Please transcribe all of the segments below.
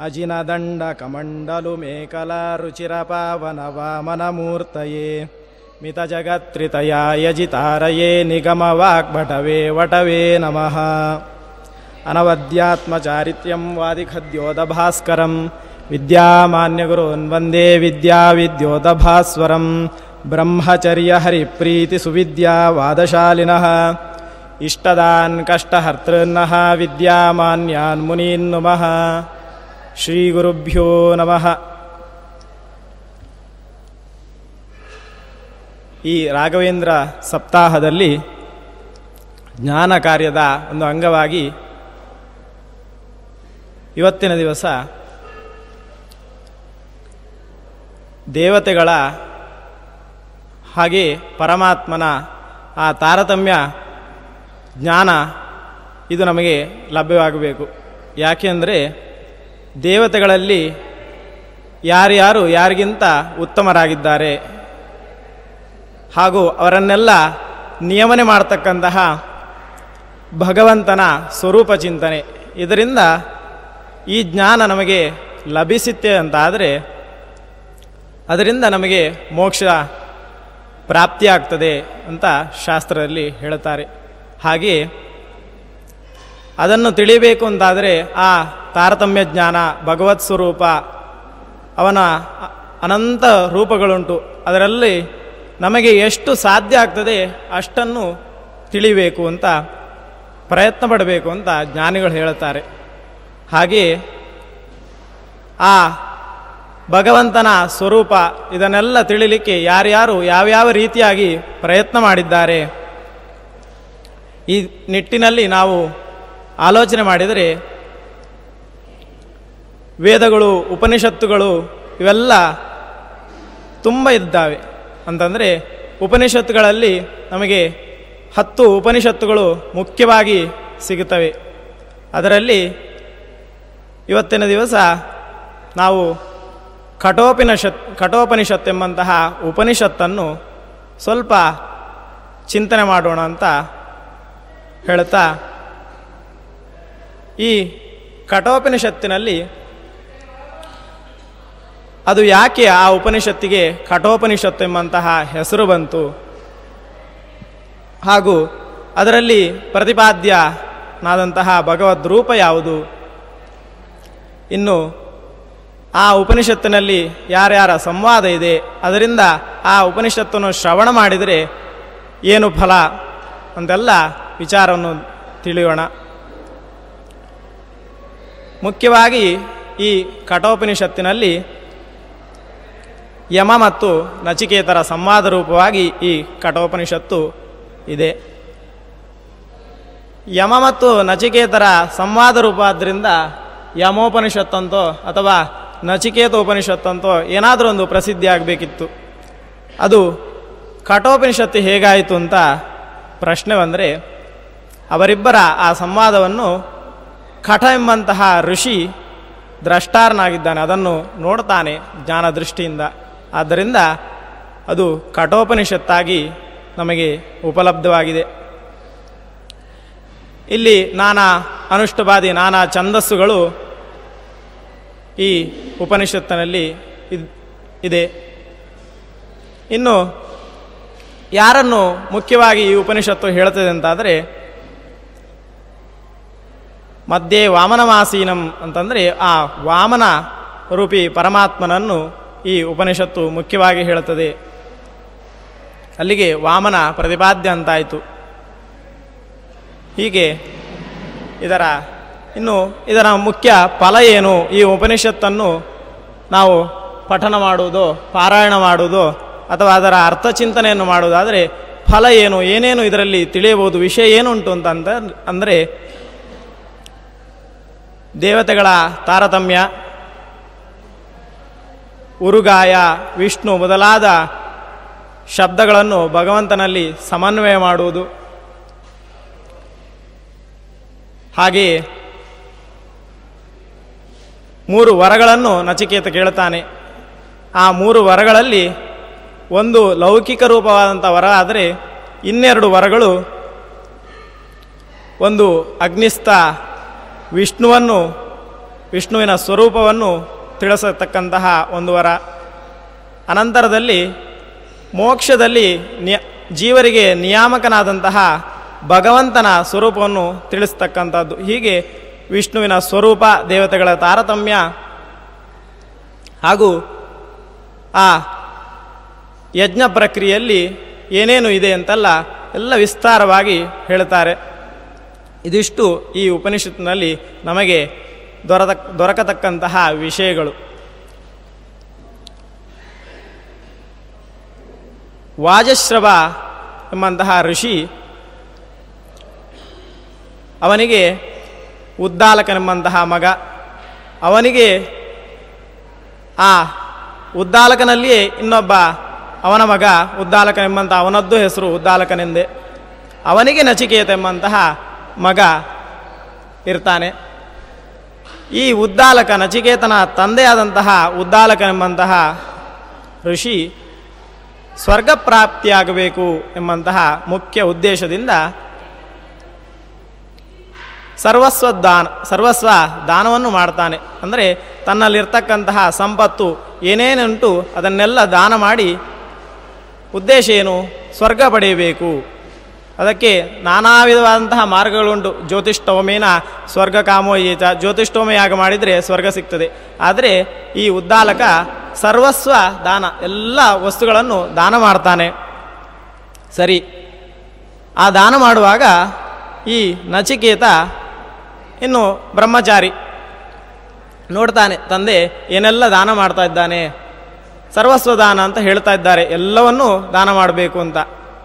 ಅಜಿನದಂಡಕಮಂಡಲು ಮೇಕಲಾರುಚಿರಪಾವನವಾಮನಮೂರ್ತಯೇ ಮಿತಜಗತ್ರಿತಯಾಯಜಿತಾರಯೇ ನಿಗಮವಾಗ್ಭಟವೇ ವಟವೇ ನಮಃ ಅನವದ್ಯಾತ್ಮಚಾರಿತ್ರ್ಯಂ ವಾದಿಖದ್ಯೋತಭಾಸ್ಕರಂ ವಿದ್ಯಾಮಾನ್ಯಗುರುನ್ ವಂದೇ ವಿದ್ಯಾವಿದ್ಯೋತಭಾಸ್ವರಂ ಬ್ರಹ್ಮಚರ್ಯ ಹರಿಪ್ರೀತಿ ಸುವಿದ್ಯಾ ವಾದಶಾಲಿನಃ ಇಷ್ಟದಾನ್ ಕಷ್ಟಹರ್ತೃನ್ನಃ ವಿದ್ಯಾಮಾನ್ಯಾನ್ ಮುನೀನ್ ನುಮಃ ಶ್ರೀಗುರುಭ್ಯೋ ನಮಃ ಈ ರಾಘವೇಂದ್ರ ಸಪ್ತಾಹದಲ್ಲಿ ಜ್ಞಾನ ಕಾರ್ಯದ ಒಂದು ಅಂಗವಾಗಿ ಇವತ್ತಿನ ದಿವಸ ದೇವತೆಗಳ ಹಾಗೆ ಪರಮಾತ್ಮನ ಆ ತಾರತಮ್ಯ ಜ್ಞಾನ ಇದು ನಮಗೆ ಲಭ್ಯವಾಗಬೇಕು ಯಾಕೆಂದರೆ ದೇವತೆಗಳಲ್ಲಿ ಯಾರ್ಯಾರು ಯಾರಿಗಿಂತ ಉತ್ತಮರಾಗಿದ್ದಾರೆ ಹಾಗೂ ಅವರನ್ನೆಲ್ಲ ನಿಯಮನೆ ಮಾಡತಕ್ಕಂತಹ ಭಗವಂತನ ಸ್ವರೂಪ ಚಿಂತನೆ ಇದರಿಂದ ಈ ಜ್ಞಾನ ನಮಗೆ ಲಭಿಸುತ್ತೆ ಅಂತಾದರೆ ಅದರಿಂದ ನಮಗೆ ಮೋಕ್ಷ ಪ್ರಾಪ್ತಿಯಾಗ್ತದೆ ಅಂತ ಶಾಸ್ತ್ರದಲ್ಲಿ ಹೇಳುತ್ತಾರೆ ಹಾಗೆ ಅದನ್ನು ತಿಳಿಬೇಕು ಅಂತಾದರೆ ಆ ತಾರತಮ್ಯ ಜ್ಞಾನ ಭಗವತ್ ಸ್ವರೂಪ ಅವನ ಅನಂತ ರೂಪಗಳುಂಟು ಅದರಲ್ಲಿ ನಮಗೆ ಎಷ್ಟು ಸಾಧ್ಯ ಆಗ್ತದೆ ಅಷ್ಟನ್ನು ತಿಳಿಬೇಕು ಅಂತ ಪ್ರಯತ್ನ ಪಡಬೇಕು ಅಂತ ಜ್ಞಾನಿಗಳು ಹೇಳುತ್ತಾರೆ ಹಾಗೆ ಆ ಭಗವಂತನ ಸ್ವರೂಪ ಇದನ್ನೆಲ್ಲ ತಿಳಿಲಿಕ್ಕೆ ಯಾರ್ಯಾರು ಯಾವ್ಯಾವ ರೀತಿಯಾಗಿ ಪ್ರಯತ್ನ ಮಾಡಿದ್ದಾರೆ ಈ ನಿಟ್ಟಿನಲ್ಲಿ ನಾವು ಆಲೋಚನೆ ಮಾಡಿದರೆ ವೇದಗಳು ಉಪನಿಷತ್ತುಗಳು ಇವೆಲ್ಲ ತುಂಬ ಇದ್ದಾವೆ ಅಂತಂದರೆ ಉಪನಿಷತ್ತುಗಳಲ್ಲಿ ನಮಗೆ ಹತ್ತು ಉಪನಿಷತ್ತುಗಳು ಮುಖ್ಯವಾಗಿ ಸಿಗುತ್ತವೆ ಅದರಲ್ಲಿ ಇವತ್ತಿನ ದಿವಸ ನಾವು ಕಠೋಪನಿಷತ್ ಕಠೋಪನಿಷತ್ ಎಂಬಂತಹ ಉಪನಿಷತ್ತನ್ನು ಸ್ವಲ್ಪ ಚಿಂತನೆ ಮಾಡೋಣ ಅಂತ ಹೇಳುತ್ತಾ ಈ ಕಠೋಪನಿಷತ್ತಿನಲ್ಲಿ ಅದು ಯಾಕೆ ಆ ಉಪನಿಷತ್ತಿಗೆ ಕಠೋಪನಿಷತ್ತು ಎಂಬಂತಹ ಹೆಸರು ಬಂತು ಹಾಗೂ ಅದರಲ್ಲಿ ಪ್ರತಿಪಾದ್ಯನಾದಂತಹ ಭಗವದ್ ರೂಪ ಯಾವುದು ಇನ್ನು ಆ ಉಪನಿಷತ್ತಿನಲ್ಲಿ ಯಾರ್ಯಾರ ಸಂವಾದ ಇದೆ ಅದರಿಂದ ಆ ಉಪನಿಷತ್ತನ್ನು ಶ್ರವಣ ಮಾಡಿದರೆ ಏನು ಫಲ ಅಂತೆಲ್ಲ ವಿಚಾರವನ್ನು ತಿಳಿಯೋಣ ಮುಖ್ಯವಾಗಿ ಈ ಕಠೋಪನಿಷತ್ತಿನಲ್ಲಿ ಯಮ ಮತ್ತು ನಚಿಕೇತರ ಸಂವಾದ ರೂಪವಾಗಿ ಈ ಕಠೋಪನಿಷತ್ತು ಇದೆ ಯಮ ಮತ್ತು ನಚಿಕೇತರ ಸಂವಾದ ರೂಪ ಆದ್ದರಿಂದ ಯಮೋಪನಿಷತ್ತಂತೋ ಅಥವಾ ನಚಿಕೇತ ಉಪನಿಷತ್ತಂತೋ ಏನಾದರೂ ಒಂದು ಪ್ರಸಿದ್ಧಿ ಆಗಬೇಕಿತ್ತು ಅದು ಕಠೋಪನಿಷತ್ತು ಹೇಗಾಯಿತು ಅಂತ ಪ್ರಶ್ನೆ ಬಂದರೆ ಅವರಿಬ್ಬರ ಆ ಸಂವಾದವನ್ನು ಕಠ ಎಂಬಂತಹ ಋಷಿ ದ್ರಷ್ಟಾರನಾಗಿದ್ದಾನೆ ಅದನ್ನು ನೋಡ್ತಾನೆ ಜ್ಞಾನ ದೃಷ್ಟಿಯಿಂದ ಆದ್ದರಿಂದ ಅದು ಕಠೋಪನಿಷತ್ತಾಗಿ ನಮಗೆ ಉಪಲಬ್ಧವಾಗಿದೆ ಇಲ್ಲಿ ನಾನಾ ಅನುಷ್ಠುವಾದಿ ನಾನಾ ಛಂದಸ್ಸುಗಳು ಈ ಉಪನಿಷತ್ತಿನಲ್ಲಿ ಇದೆ ಇನ್ನು ಯಾರನ್ನು ಮುಖ್ಯವಾಗಿ ಈ ಉಪನಿಷತ್ತು ಹೇಳ್ತದೆ ಅಂತಾದರೆ ಮಧ್ಯೆ ವಾಮನಮಾಸೀನಂ ಅಂತಂದರೆ ಆ ವಾಮನ ರೂಪಿ ಪರಮಾತ್ಮನನ್ನು ಈ ಉಪನಿಷತ್ತು ಮುಖ್ಯವಾಗಿ ಹೇಳುತ್ತದೆ ಅಲ್ಲಿಗೆ ವಾಮನ ಪ್ರತಿಪಾದ್ಯ ಅಂತಾಯಿತು ಹೀಗೆ ಇದರ ಇನ್ನು ಇದರ ಮುಖ್ಯ ಫಲ ಏನು ಈ ಉಪನಿಷತ್ತನ್ನು ನಾವು ಪಠನ ಮಾಡುವುದೋ ಪಾರಾಯಣ ಮಾಡುವುದೋ ಅಥವಾ ಅದರ ಅರ್ಥಚಿಂತನೆಯನ್ನು ಮಾಡುವುದಾದರೆ ಫಲ ಏನು ಏನೇನು ಇದರಲ್ಲಿ ತಿಳಿಯಬಹುದು ವಿಷಯ ಏನುಂಟು ಅಂತ ಅಂತ ಅಂದರೆ ದೇವತೆಗಳ ತಾರತಮ್ಯ ಉರುಗಾಯ ವಿಷ್ಣು ಮೊದಲಾದ ಶಬ್ದಗಳನ್ನು ಭಗವಂತನಲ್ಲಿ ಸಮನ್ವಯ ಮಾಡುವುದು ಹಾಗೆಯೇ ಮೂರು ವರಗಳನ್ನು ನಚಿಕೇತ ಕೇಳುತ್ತಾನೆ ಆ ಮೂರು ವರಗಳಲ್ಲಿ ಒಂದು ಲೌಕಿಕ ರೂಪವಾದಂಥ ವರ ಆದರೆ ಇನ್ನೆರಡು ವರಗಳು ಒಂದು ಅಗ್ನಿಸ್ಥ ವಿಷ್ಣುವನ್ನು ವಿಷ್ಣುವಿನ ಸ್ವರೂಪವನ್ನು ತಿಳಿಸತಕ್ಕಂತಹ ಒಂದು ವರ ಅನಂತರದಲ್ಲಿ ಮೋಕ್ಷದಲ್ಲಿ ನಿಯ ಜೀವರಿಗೆ ನಿಯಾಮಕನಾದಂತಹ ಭಗವಂತನ ಸ್ವರೂಪವನ್ನು ತಿಳಿಸ್ತಕ್ಕಂಥದ್ದು ಹೀಗೆ ವಿಷ್ಣುವಿನ ಸ್ವರೂಪ ದೇವತೆಗಳ ತಾರತಮ್ಯ ಹಾಗೂ ಆ ಯಜ್ಞ ಪ್ರಕ್ರಿಯೆಯಲ್ಲಿ ಏನೇನು ಇದೆ ಅಂತೆಲ್ಲ ಎಲ್ಲ ವಿಸ್ತಾರವಾಗಿ ಹೇಳ್ತಾರೆ ಇದಿಷ್ಟು ಈ ಉಪನಿಷತ್ತಿನಲ್ಲಿ ನಮಗೆ ದೊರತ ದೊರಕತಕ್ಕಂತಹ ವಿಷಯಗಳು ವಾಜಶ್ರವ ಎಂಬಂತಹ ಋಷಿ ಅವನಿಗೆ ಉದ್ದಾಲಕನೆಂಬಂತಹ ಮಗ ಅವನಿಗೆ ಆ ಉದ್ದಾಲಕನಲ್ಲಿಯೇ ಇನ್ನೊಬ್ಬ ಅವನ ಮಗ ಉದ್ದಾಲಕನೆಂಬಂತಹ ಅವನದ್ದು ಹೆಸರು ಉದ್ದಾಲಕನೆಂದೇ ಅವನಿಗೆ ನಚಿಕೇತ ಎಂಬಂತಹ ಮಗ ಇರ್ತಾನೆ ಈ ಉದ್ದಾಲಕ ನಚಿಕೇತನ ತಂದೆಯಾದಂತಹ ಉದ್ದಾಲಕನೆಂಬಂತಹ ಋಷಿ ಸ್ವರ್ಗ ಪ್ರಾಪ್ತಿಯಾಗಬೇಕು ಎಂಬಂತಹ ಮುಖ್ಯ ಉದ್ದೇಶದಿಂದ ಸರ್ವಸ್ವ ದಾನ ಸರ್ವಸ್ವ ದಾನವನ್ನು ಮಾಡ್ತಾನೆ ಅಂದರೆ ತನ್ನಲ್ಲಿರ್ತಕ್ಕಂತಹ ಸಂಪತ್ತು ಏನೇನುಂಟು ಅದನ್ನೆಲ್ಲ ದಾನ ಮಾಡಿ ಉದ್ದೇಶ ಏನು ಸ್ವರ್ಗ ಪಡೆಯಬೇಕು ಅದಕ್ಕೆ ನಾನಾ ವಿಧವಾದಂತಹ ಮಾರ್ಗಗಳುಂಟು ಜ್ಯೋತಿಷ್ಠೋಮೇನ ಸ್ವರ್ಗ ಕಾಮೋಯೇತ ಜ್ಯೋತಿಷ್ಠೋಮ ಯಾಗ ಮಾಡಿದರೆ ಸ್ವರ್ಗ ಸಿಗ್ತದೆ ಆದರೆ ಈ ಉದ್ದಾಲಕ ಸರ್ವಸ್ವ ದಾನ ಎಲ್ಲ ವಸ್ತುಗಳನ್ನು ದಾನ ಮಾಡ್ತಾನೆ ಸರಿ ಆ ದಾನ ಮಾಡುವಾಗ ಈ ನಚಿಕೇತ ಇನ್ನು ಬ್ರಹ್ಮಚಾರಿ ನೋಡ್ತಾನೆ ತಂದೆ ಏನೆಲ್ಲ ದಾನ ಮಾಡ್ತಾ ಇದ್ದಾನೆ ಸರ್ವಸ್ವ ದಾನ ಅಂತ ಹೇಳ್ತಾ ಇದ್ದಾರೆ ಎಲ್ಲವನ್ನೂ ದಾನ ಮಾಡಬೇಕು ಅಂತ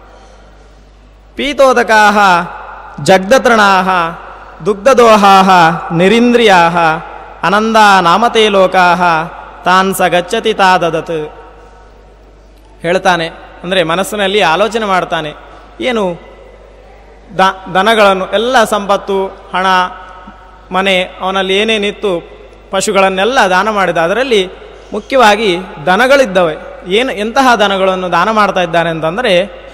ಪೀತೋದಕಾ ಜಗ್ದತೃಣಾ ದುಗ್ಧದೋಹಾ ನಿರಿಂದ್ರಿಯಾ ಅನಂದ ನಾಮತೆ ಲೋಕಾ ತಾನ್ ಸ ಗಚ್ಚತಿ ತಾ ದದತ್ ಹೇಳ್ತಾನೆ ಅಂದರೆ ಮನಸ್ಸಿನಲ್ಲಿ ಆಲೋಚನೆ ಮಾಡ್ತಾನೆ ಏನು ದ ದನಗಳನ್ನು ಎಲ್ಲ ಸಂಪತ್ತು ಹಣ ಮನೆ ಅವನಲ್ಲಿ ಏನೇನಿತ್ತು ಪಶುಗಳನ್ನೆಲ್ಲ ದಾನ ಮಾಡಿದ ಅದರಲ್ಲಿ ಮುಖ್ಯವಾಗಿ ದನಗಳಿದ್ದವೆ ಏನು ಎಂತಹ ದನಗಳನ್ನು ದಾನ ಮಾಡ್ತಾ ಇದ್ದಾನೆ ಅಂತಂದರೆ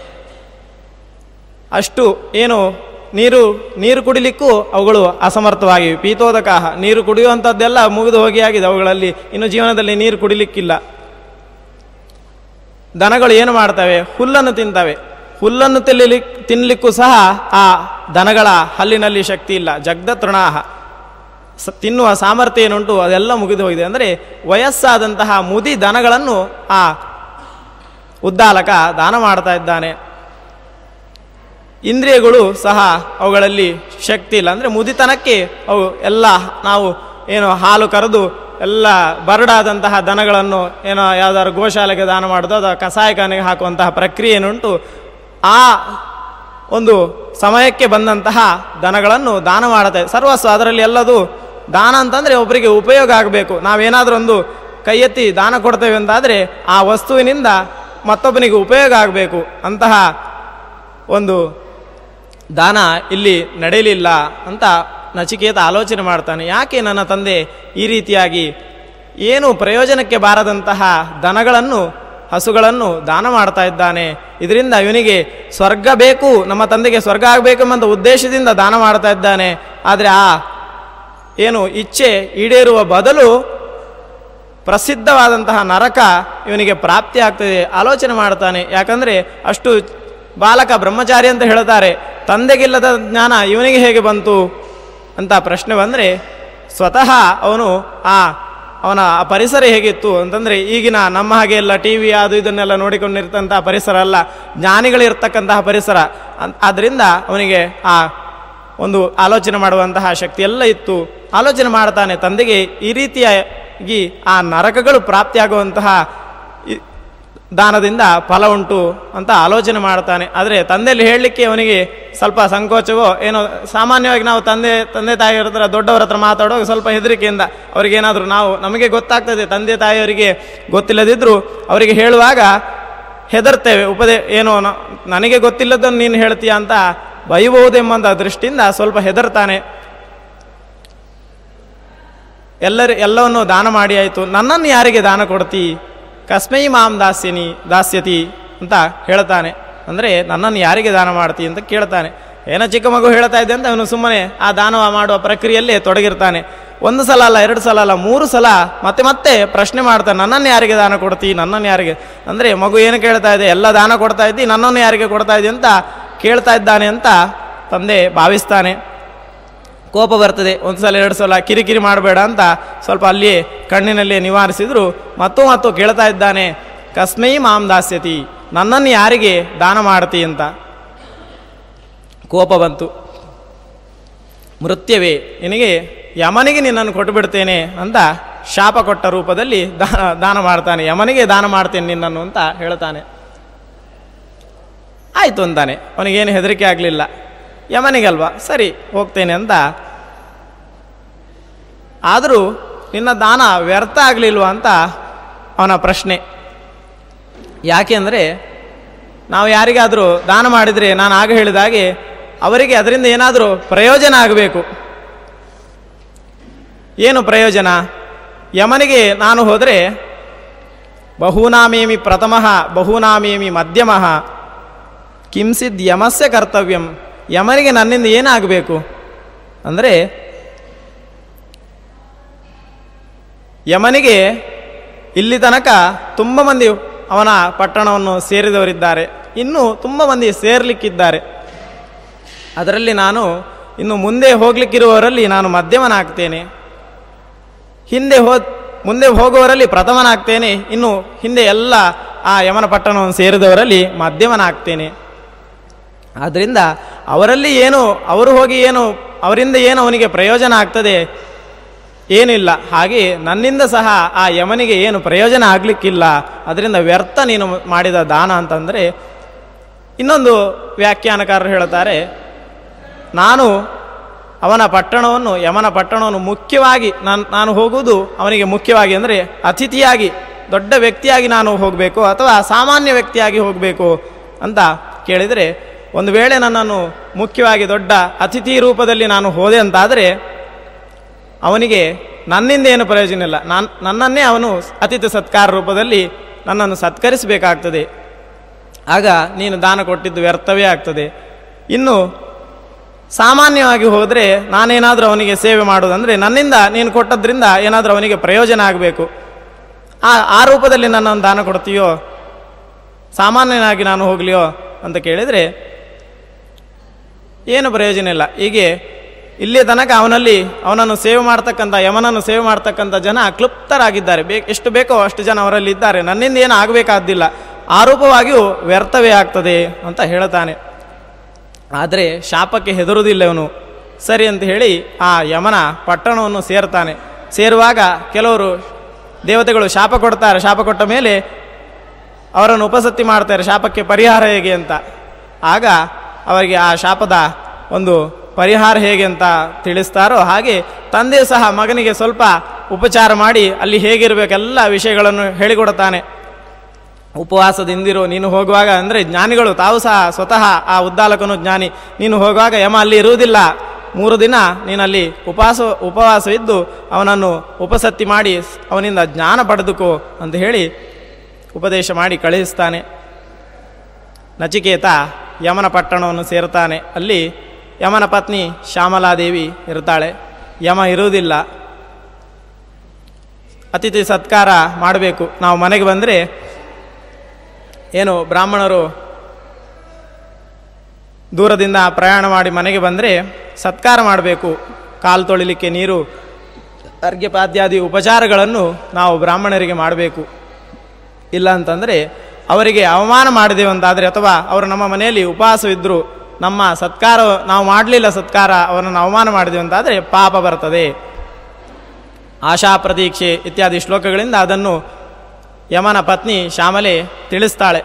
ಅಷ್ಟು ಏನು ನೀರು ನೀರು ಕುಡಿಲಿಕ್ಕೂ ಅವುಗಳು ಅಸಮರ್ಥವಾಗಿವೆ ಪೀತೋದಕ ನೀರು ಕುಡಿಯುವಂಥದ್ದೆಲ್ಲ ಮುಗಿದು ಹೋಗಿ ಆಗಿದೆ ಅವುಗಳಲ್ಲಿ ಇನ್ನು ಜೀವನದಲ್ಲಿ ನೀರು ಕುಡಿಲಿಕ್ಕಿಲ್ಲ ದನಗಳು ಏನು ಮಾಡ್ತವೆ ಹುಲ್ಲನ್ನು ತಿಂತವೆ ಹುಲ್ಲನ್ನು ತಿನ್ನಲಿ ತಿನ್ನಲಿಕ್ಕೂ ಸಹ ಆ ದನಗಳ ಹಲ್ಲಿನಲ್ಲಿ ಶಕ್ತಿ ಇಲ್ಲ ಜಗ್ದ ತೃಣಾಹ ಸ ತಿನ್ನುವ ಸಾಮರ್ಥ್ಯ ಏನುಂಟು ಅದೆಲ್ಲ ಮುಗಿದು ಹೋಗಿದೆ ಅಂದರೆ ವಯಸ್ಸಾದಂತಹ ಮುದಿ ದನಗಳನ್ನು ಆ ಉದ್ದಾಲಕ ದಾನ ಮಾಡ್ತಾ ಇದ್ದಾನೆ ಇಂದ್ರಿಯಗಳು ಸಹ ಅವುಗಳಲ್ಲಿ ಶಕ್ತಿ ಇಲ್ಲ ಅಂದರೆ ಮುದಿತನಕ್ಕೆ ಅವು ಎಲ್ಲ ನಾವು ಏನು ಹಾಲು ಕರೆದು ಎಲ್ಲ ಬರಡಾದಂತಹ ದನಗಳನ್ನು ಏನೋ ಯಾವ್ದಾದ್ರು ಗೋಶಾಲೆಗೆ ದಾನ ಮಾಡೋದು ಅಥವಾ ಕಸಾಯಖಾನೆಗೆ ಹಾಕುವಂತಹ ಪ್ರಕ್ರಿಯೆ ಏನುಂಟು ಆ ಒಂದು ಸಮಯಕ್ಕೆ ಬಂದಂತಹ ದನಗಳನ್ನು ದಾನ ಮಾಡುತ್ತೆ ಸರ್ವಸ್ವ ಅದರಲ್ಲಿ ಎಲ್ಲದು ದಾನ ಅಂತಂದರೆ ಒಬ್ಬರಿಗೆ ಉಪಯೋಗ ಆಗಬೇಕು ನಾವೇನಾದರೂ ಒಂದು ಕೈ ಎತ್ತಿ ದಾನ ಕೊಡ್ತೇವೆ ಅಂತಾದರೆ ಆ ವಸ್ತುವಿನಿಂದ ಮತ್ತೊಬ್ಬನಿಗೆ ಉಪಯೋಗ ಆಗಬೇಕು ಅಂತಹ ಒಂದು ದಾನ ಇಲ್ಲಿ ನಡೆಯಲಿಲ್ಲ ಅಂತ ನಚಿಕೇತ ಆಲೋಚನೆ ಮಾಡ್ತಾನೆ ಯಾಕೆ ನನ್ನ ತಂದೆ ಈ ರೀತಿಯಾಗಿ ಏನು ಪ್ರಯೋಜನಕ್ಕೆ ಬಾರದಂತಹ ದನಗಳನ್ನು ಹಸುಗಳನ್ನು ದಾನ ಮಾಡ್ತಾ ಇದ್ದಾನೆ ಇದರಿಂದ ಇವನಿಗೆ ಸ್ವರ್ಗ ಬೇಕು ನಮ್ಮ ತಂದೆಗೆ ಸ್ವರ್ಗ ಆಗಬೇಕೆಂಬಂತ ಉದ್ದೇಶದಿಂದ ದಾನ ಮಾಡ್ತಾ ಇದ್ದಾನೆ ಆದರೆ ಆ ಏನು ಇಚ್ಛೆ ಈಡೇರುವ ಬದಲು ಪ್ರಸಿದ್ಧವಾದಂತಹ ನರಕ ಇವನಿಗೆ ಪ್ರಾಪ್ತಿ ಆಗ್ತದೆ ಆಲೋಚನೆ ಮಾಡ್ತಾನೆ ಯಾಕಂದರೆ ಅಷ್ಟು ಬಾಲಕ ಬ್ರಹ್ಮಚಾರಿ ಅಂತ ಹೇಳ್ತಾರೆ ತಂದೆಗಿಲ್ಲದ ಜ್ಞಾನ ಇವನಿಗೆ ಹೇಗೆ ಬಂತು ಅಂತ ಪ್ರಶ್ನೆ ಬಂದರೆ ಸ್ವತಃ ಅವನು ಆ ಅವನ ಆ ಪರಿಸರ ಹೇಗಿತ್ತು ಅಂತಂದರೆ ಈಗಿನ ನಮ್ಮ ಹಾಗೆ ಎಲ್ಲ ಟಿ ವಿ ಅದು ಇದನ್ನೆಲ್ಲ ನೋಡಿಕೊಂಡಿರ್ತಂತಹ ಪರಿಸರ ಅಲ್ಲ ಜ್ಞಾನಿಗಳಿರ್ತಕ್ಕಂತಹ ಪರಿಸರ ಅನ್- ಆದ್ದರಿಂದ ಅವನಿಗೆ ಆ ಒಂದು ಆಲೋಚನೆ ಮಾಡುವಂತಹ ಶಕ್ತಿ ಎಲ್ಲ ಇತ್ತು ಆಲೋಚನೆ ಮಾಡ್ತಾನೆ ತಂದೆಗೆ ಈ ರೀತಿಯಾಗಿ ಆ ನರಕಗಳು ಪ್ರಾಪ್ತಿಯಾಗುವಂತಹ ಈ ದಾನದಿಂದ ಫಲ ಉಂಟು ಅಂತ ಆಲೋಚನೆ ಮಾಡ್ತಾನೆ ಆದರೆ ತಂದೆಯಲ್ಲಿ ಹೇಳಲಿಕ್ಕೆ ಅವನಿಗೆ ಸ್ವಲ್ಪ ಸಂಕೋಚವೋ ಏನೋ ಸಾಮಾನ್ಯವಾಗಿ ನಾವು ತಂದೆ ತಂದೆ ತಾಯಿಯವ್ರ ಹತ್ರ ದೊಡ್ಡವರ ಹತ್ರ ಮಾತಾಡುವಾಗ ಸ್ವಲ್ಪ ಹೆದರಿಕೆಯಿಂದ ಅವರಿಗೇನಾದರೂ ನಾವು ನಮಗೆ ಗೊತ್ತಾಗ್ತದೆ ತಂದೆ ತಾಯಿಯವರಿಗೆ ಗೊತ್ತಿಲ್ಲದಿದ್ದರೂ ಅವರಿಗೆ ಹೇಳುವಾಗ ಹೆದರ್ತೇವೆ ಉಪದೇ ಏನೋ ನ- ನನಗೆ ಗೊತ್ತಿಲ್ಲದನ್ನು ನೀನು ಹೇಳ್ತೀಯ ಅಂತ ಬೈಬಹುದೆಂಬಂಥ ದೃಷ್ಟಿಯಿಂದ ಸ್ವಲ್ಪ ಹೆದರ್ತಾನೆ ಎಲ್ಲರಿ ಎಲ್ಲವನ್ನು ದಾನ ಮಾಡಿ ಆಯಿತು ನನ್ನನ್ನು ಯಾರಿಗೆ ದಾನ ಕೊಡ್ತಿ ಕಸ್ಮೈ ಮಾಂ ದಾಸ್ಯನಿ ದಾಸ್ಯತಿ ಅಂತ ಹೇಳ್ತಾನೆ ಅಂದರೆ ನನ್ನನ್ನು ಯಾರಿಗೆ ದಾನ ಮಾಡ್ತಿ ಅಂತ ಕೇಳ್ತಾನೆ ಏನೋ ಚಿಕ್ಕ ಮಗು ಹೇಳ್ತಾ ಇದ್ದೆ ಅಂತ ಅವನು ಸುಮ್ಮನೆ ಆ ದಾನ ಮಾಡುವ ಪ್ರಕ್ರಿಯೆಯಲ್ಲೇ ತೊಡಗಿರ್ತಾನೆ ಒಂದು ಸಲ ಅಲ್ಲ ಎರಡು ಸಲ ಅಲ್ಲ ಮೂರು ಸಲ ಮತ್ತೆ ಮತ್ತೆ ಪ್ರಶ್ನೆ ಮಾಡ್ತಾನೆ ನನ್ನನ್ನು ಯಾರಿಗೆ ದಾನ ಕೊಡ್ತಿ ನನ್ನನ್ನು ಯಾರಿಗೆ ಅಂದರೆ ಮಗು ಏನು ಕೇಳ್ತಾ ಇದೆ ಎಲ್ಲ ದಾನ ಕೊಡ್ತಾ ಇದ್ದಿ ನನ್ನನ್ನು ಯಾರಿಗೆ ಕೊಡ್ತಾ ಇದ್ದಿ ಅಂತ ಕೇಳ್ತಾ ಇದ್ದಾನೆ ಅಂತ ತಂದೆ ಭಾವಿಸ್ತಾನೆ ಕೋಪ ಬರ್ತದೆ ಒಂದು ಸಲ ಎರಡು ಸಲ ಕಿರಿಕಿರಿ ಮಾಡಬೇಡ ಅಂತ ಸ್ವಲ್ಪ ಅಲ್ಲಿಯೇ ಕಣ್ಣಿನಲ್ಲಿಯೇ ನಿವಾರಿಸಿದ್ರು ಮತ್ತು ಮತ್ತು ಕೇಳ್ತಾ ಇದ್ದಾನೆ ಕಸ್ಮೈ ಮಾಂ ದಾಸ್ಯತಿ ನನ್ನನ್ನು ಯಾರಿಗೆ ದಾನ ಮಾಡ್ತಿ ಅಂತ ಕೋಪ ಬಂತು ಮೃತ್ಯವೇ ನಿನಗೆ ಯಮನಿಗೆ ನಿನ್ನನ್ನು ಕೊಟ್ಟು ಬಿಡ್ತೇನೆ ಅಂತ ಶಾಪ ಕೊಟ್ಟ ರೂಪದಲ್ಲಿ ದಾನ ದಾನ ಮಾಡ್ತಾನೆ ಯಮನಿಗೆ ದಾನ ಮಾಡ್ತೇನೆ ನಿನ್ನನ್ನು ಅಂತ ಹೇಳ್ತಾನೆ ಆಯಿತು ಅಂತಾನೆ ಅವನಿಗೇನು ಹೆದರಿಕೆ ಆಗಲಿಲ್ಲ ಯಮನಿಗಲ್ವಾ ಸರಿ ಹೋಗ್ತೇನೆ ಅಂತ ಆದರೂ ನಿನ್ನ ದಾನ ವ್ಯರ್ಥ ಆಗಲಿಲ್ವಾ ಅಂತ ಅವನ ಪ್ರಶ್ನೆ ಯಾಕೆ ಅಂದರೆ ನಾವು ಯಾರಿಗಾದರೂ ದಾನ ಮಾಡಿದರೆ ನಾನು ಆಗ ಹೇಳಿದ ಹಾಗೆ ಅವರಿಗೆ ಅದರಿಂದ ಏನಾದರೂ ಪ್ರಯೋಜನ ಆಗಬೇಕು ಏನು ಪ್ರಯೋಜನ ಯಮನಿಗೆ ನಾನು ಹೋದರೆ ಬಹೂನಾಮೇಮಿ ಪ್ರಥಮಃ ಬಹೂನಾಮೇಮಿ ಮಧ್ಯಮಃ ಕಿಂಸಿದ್ ಯಮಸ್ಯ ಕರ್ತವ್ಯಂ ಯಮನಿಗೆ ನನ್ನಿಂದ ಏನಾಗಬೇಕು ಅಂದರೆ ಯಮನಿಗೆ ಇಲ್ಲಿ ತನಕ ತುಂಬ ಮಂದಿ ಅವನ ಪಟ್ಟಣವನ್ನು ಸೇರಿದವರಿದ್ದಾರೆ ಇನ್ನೂ ತುಂಬ ಮಂದಿ ಸೇರ್ಲಿಕ್ಕಿದ್ದಾರೆ ಅದರಲ್ಲಿ ನಾನು ಇನ್ನು ಮುಂದೆ ಹೋಗ್ಲಿಕ್ಕಿರುವವರಲ್ಲಿ ನಾನು ಮಧ್ಯಮನಾಗ್ತೇನೆ ಹಿಂದೆ ಹೋ ಮುಂದೆ ಹೋಗುವವರಲ್ಲಿ ಪ್ರಥಮನಾಗ್ತೇನೆ ಇನ್ನು ಹಿಂದೆ ಎಲ್ಲ ಆ ಯಮನ ಪಟ್ಟಣವನ್ನು ಸೇರಿದವರಲ್ಲಿ ಮಧ್ಯಮನಾಗ್ತೇನೆ ಆದ್ದರಿಂದ ಅವರಲ್ಲಿ ಏನು ಅವರು ಹೋಗಿ ಏನು ಅವರಿಂದ ಏನು ಅವನಿಗೆ ಪ್ರಯೋಜನ ಆಗ್ತದೆ ಏನಿಲ್ಲ ಹಾಗೆ ನನ್ನಿಂದ ಸಹ ಆ ಯಮನಿಗೆ ಏನು ಪ್ರಯೋಜನ ಆಗಲಿಕ್ಕಿಲ್ಲ ಅದರಿಂದ ವ್ಯರ್ಥ ನೀನು ಮಾಡಿದ ದಾನ ಅಂತಂದರೆ ಇನ್ನೊಂದು ವ್ಯಾಖ್ಯಾನಕಾರರು ಹೇಳುತ್ತಾರೆ ನಾನು ಅವನ ಪಟ್ಟಣವನ್ನು ಯಮನ ಪಟ್ಟಣವನ್ನು ಮುಖ್ಯವಾಗಿ ನಾನು ನಾನು ಹೋಗುವುದು ಅವನಿಗೆ ಮುಖ್ಯವಾಗಿ ಅಂದರೆ ಅತಿಥಿಯಾಗಿ ದೊಡ್ಡ ವ್ಯಕ್ತಿಯಾಗಿ ನಾನು ಹೋಗಬೇಕು ಅಥವಾ ಸಾಮಾನ್ಯ ವ್ಯಕ್ತಿಯಾಗಿ ಹೋಗಬೇಕು ಅಂತ ಕೇಳಿದರೆ ಒಂದು ವೇಳೆ ನನ್ನನ್ನು ಮುಖ್ಯವಾಗಿ ದೊಡ್ಡ ಅತಿಥಿ ರೂಪದಲ್ಲಿ ನಾನು ಹೋದೆ ಅಂತಾದರೆ ಅವನಿಗೆ ನನ್ನಿಂದ ಏನು ಪ್ರಯೋಜನ ಇಲ್ಲ ನಾನು ನನ್ನನ್ನೇ ಅವನು ಅತಿಥಿ ಸತ್ಕಾರ ರೂಪದಲ್ಲಿ ನನ್ನನ್ನು ಸತ್ಕರಿಸಬೇಕಾಗ್ತದೆ ಆಗ ನೀನು ದಾನ ಕೊಟ್ಟಿದ್ದು ವ್ಯರ್ಥವೇ ಆಗ್ತದೆ ಇನ್ನು ಸಾಮಾನ್ಯವಾಗಿ ಹೋದರೆ ನಾನೇನಾದರೂ ಅವನಿಗೆ ಸೇವೆ ಮಾಡೋದಂದರೆ ನನ್ನಿಂದ ನೀನು ಕೊಟ್ಟದ್ರಿಂದ ಏನಾದರೂ ಅವನಿಗೆ ಪ್ರಯೋಜನ ಆಗಬೇಕು ಆ ಆ ರೂಪದಲ್ಲಿ ನನ್ನನ್ನು ದಾನ ಕೊಡ್ತೀಯೋ ಸಾಮಾನ್ಯನಾಗಿ ನಾನು ಹೋಗಲಿಯೋ ಅಂತ ಕೇಳಿದರೆ ಏನು ಪ್ರಯೋಜನ ಇಲ್ಲ ಹೀಗೆ ಇಲ್ಲಿ ತನಕ ಅವನಲ್ಲಿ ಅವನನ್ನು ಸೇವೆ ಮಾಡ್ತಕ್ಕಂಥ ಯಮನನ್ನು ಸೇವೆ ಮಾಡ್ತಕ್ಕಂಥ ಜನ ಕ್ಲುಪ್ತರಾಗಿದ್ದಾರೆ ಬೇ ಎಷ್ಟು ಬೇಕೋ ಅಷ್ಟು ಜನ ಅವರಲ್ಲಿ ಇದ್ದಾರೆ ನನ್ನಿಂದ ಏನು ಆಗಬೇಕಾದ್ದಿಲ್ಲ ಆರೋಪವಾಗಿಯೂ ವ್ಯರ್ಥವೇ ಆಗ್ತದೆ ಅಂತ ಹೇಳ್ತಾನೆ ಆದರೆ ಶಾಪಕ್ಕೆ ಹೆದರುವುದಿಲ್ಲ ಇವನು ಸರಿ ಅಂತ ಹೇಳಿ ಆ ಯಮನ ಪಟ್ಟಣವನ್ನು ಸೇರ್ತಾನೆ ಸೇರುವಾಗ ಕೆಲವರು ದೇವತೆಗಳು ಶಾಪ ಕೊಡ್ತಾರೆ ಶಾಪ ಕೊಟ್ಟ ಮೇಲೆ ಅವರನ್ನು ಉಪಸತಿ ಮಾಡ್ತಾರೆ ಶಾಪಕ್ಕೆ ಪರಿಹಾರ ಹೇಗೆ ಅಂತ ಆಗ ಅವರಿಗೆ ಆ ಶಾಪದ ಒಂದು ಪರಿಹಾರ ಹೇಗೆ ಅಂತ ತಿಳಿಸ್ತಾರೋ ಹಾಗೆ ತಂದೆ ಸಹ ಮಗನಿಗೆ ಸ್ವಲ್ಪ ಉಪಚಾರ ಮಾಡಿ ಅಲ್ಲಿ ಹೇಗಿರಬೇಕೆಲ್ಲ ವಿಷಯಗಳನ್ನು ಹೇಳಿಕೊಡುತ್ತಾನೆ ಉಪವಾಸದಿಂದಿರು ನೀನು ಹೋಗುವಾಗ ಅಂದರೆ ಜ್ಞಾನಿಗಳು ತಾವು ಸಹ ಸ್ವತಃ ಆ ಉದ್ದಾಲಕನು ಜ್ಞಾನಿ ನೀನು ಹೋಗುವಾಗ ಯಮ ಅಲ್ಲಿ ಇರುವುದಿಲ್ಲ ಮೂರು ದಿನ ನೀನಲ್ಲಿ ಉಪವಾಸ ಉಪವಾಸ ಇದ್ದು ಅವನನ್ನು ಉಪಸತ್ತಿ ಮಾಡಿ ಅವನಿಂದ ಜ್ಞಾನ ಪಡೆದುಕೋ ಅಂತ ಹೇಳಿ ಉಪದೇಶ ಮಾಡಿ ಕಳುಹಿಸ್ತಾನೆ ನಚಿಕೇತ ಯಮನ ಪಟ್ಟಣವನ್ನು ಸೇರ್ತಾನೆ ಅಲ್ಲಿ ಯಮನ ಪತ್ನಿ ಶ್ಯಾಮಲಾದೇವಿ ಇರ್ತಾಳೆ ಯಮ ಇರುವುದಿಲ್ಲ ಅತಿಥಿ ಸತ್ಕಾರ ಮಾಡಬೇಕು ನಾವು ಮನೆಗೆ ಬಂದರೆ ಏನು ಬ್ರಾಹ್ಮಣರು ದೂರದಿಂದ ಪ್ರಯಾಣ ಮಾಡಿ ಮನೆಗೆ ಬಂದರೆ ಸತ್ಕಾರ ಮಾಡಬೇಕು ಕಾಲು ತೊಳಿಲಿಕ್ಕೆ ನೀರು ಅರ್ಘ್ಯಪಾದ್ಯಾದಿ ಉಪಚಾರಗಳನ್ನು ನಾವು ಬ್ರಾಹ್ಮಣರಿಗೆ ಮಾಡಬೇಕು ಇಲ್ಲ ಅಂತಂದರೆ ಅವರಿಗೆ ಅವಮಾನ ಮಾಡಿದೆವು ಅಂತಾದರೆ ಅಥವಾ ಅವರು ನಮ್ಮ ಮನೆಯಲ್ಲಿ ಉಪವಾಸವಿದ್ದರು ನಮ್ಮ ಸತ್ಕಾರ ನಾವು ಮಾಡಲಿಲ್ಲ ಸತ್ಕಾರ ಅವರನ್ನು ಅವಮಾನ ಮಾಡಿದೆವು ಅಂತಾದರೆ ಪಾಪ ಬರ್ತದೆ ಆಶಾ ಪ್ರತೀಕ್ಷೆ ಇತ್ಯಾದಿ ಶ್ಲೋಕಗಳಿಂದ ಅದನ್ನು ಯಮನ ಪತ್ನಿ ಶ್ಯಾಮಲೆ ತಿಳಿಸ್ತಾಳೆ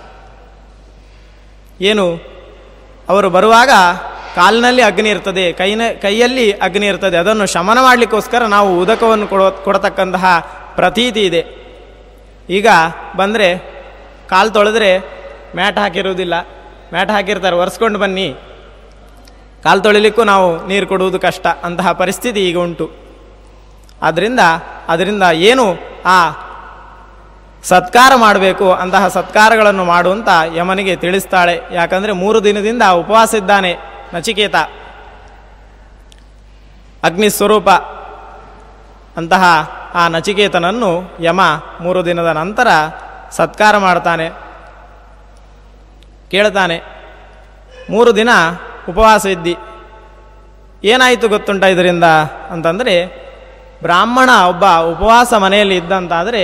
ಏನು ಅವರು ಬರುವಾಗ ಕಾಲಿನಲ್ಲಿ ಅಗ್ನಿ ಇರ್ತದೆ ಕೈನ ಕೈಯಲ್ಲಿ ಅಗ್ನಿ ಇರ್ತದೆ ಅದನ್ನು ಶಮನ ಮಾಡಲಿಕ್ಕೋಸ್ಕರ ನಾವು ಉದಕವನ್ನು ಕೊಡೋ ಕೊಡತಕ್ಕಂತಹ ಪ್ರತೀತಿ ಇದೆ ಈಗ ಬಂದರೆ ಕಾಲು ತೊಳೆದ್ರೆ ಮ್ಯಾಟ್ ಹಾಕಿರುವುದಿಲ್ಲ ಮ್ಯಾಟ್ ಹಾಕಿರ್ತಾರೆ ಒರೆಸ್ಕೊಂಡು ಬನ್ನಿ ಕಾಲು ತೊಳಿಲಿಕ್ಕೂ ನಾವು ನೀರು ಕೊಡುವುದು ಕಷ್ಟ ಅಂತಹ ಪರಿಸ್ಥಿತಿ ಈಗ ಉಂಟು ಆದ್ದರಿಂದ ಅದರಿಂದ ಏನು ಆ ಸತ್ಕಾರ ಮಾಡಬೇಕು ಅಂತಹ ಸತ್ಕಾರಗಳನ್ನು ಮಾಡುವಂತ ಯಮನಿಗೆ ತಿಳಿಸ್ತಾಳೆ ಯಾಕಂದರೆ ಮೂರು ದಿನದಿಂದ ಉಪವಾಸ ಇದ್ದಾನೆ ನಚಿಕೇತ ಅಗ್ನಿ ಸ್ವರೂಪ ಅಂತಹ ಆ ನಚಿಕೇತನನ್ನು ಯಮ ಮೂರು ದಿನದ ನಂತರ ಸತ್ಕಾರ ಮಾಡ್ತಾನೆ ಕೇಳ್ತಾನೆ ಮೂರು ದಿನ ಉಪವಾಸ ಇದ್ದಿ ಏನಾಯಿತು ಗೊತ್ತುಂಟ ಇದರಿಂದ ಅಂತಂದರೆ ಬ್ರಾಹ್ಮಣ ಒಬ್ಬ ಉಪವಾಸ ಮನೆಯಲ್ಲಿ ಇದ್ದಂತಾದರೆ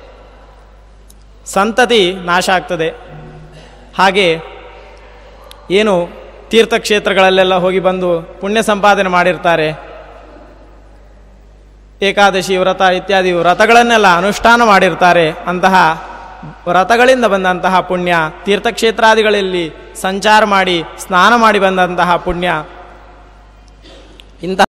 ಸಂತತಿ ನಾಶ ಆಗ್ತದೆ ಹಾಗೆ ಏನು ತೀರ್ಥಕ್ಷೇತ್ರಗಳಲ್ಲೆಲ್ಲ ಹೋಗಿ ಬಂದು ಪುಣ್ಯ ಸಂಪಾದನೆ ಮಾಡಿರ್ತಾರೆ ಏಕಾದಶಿ ವ್ರತ ಇತ್ಯಾದಿ ವ್ರತಗಳನ್ನೆಲ್ಲ ಅನುಷ್ಠಾನ ಮಾಡಿರ್ತಾರೆ ಅಂತಹ ವ್ರತಗಳಿಂದ ಬಂದಂತಹ ಪುಣ್ಯ ತೀರ್ಥಕ್ಷೇತ್ರಾದಿಗಳಲ್ಲಿ ಸಂಚಾರ ಮಾಡಿ ಸ್ನಾನ ಮಾಡಿ ಬಂದಂತಹ ಪುಣ್ಯ ಇಂತಹ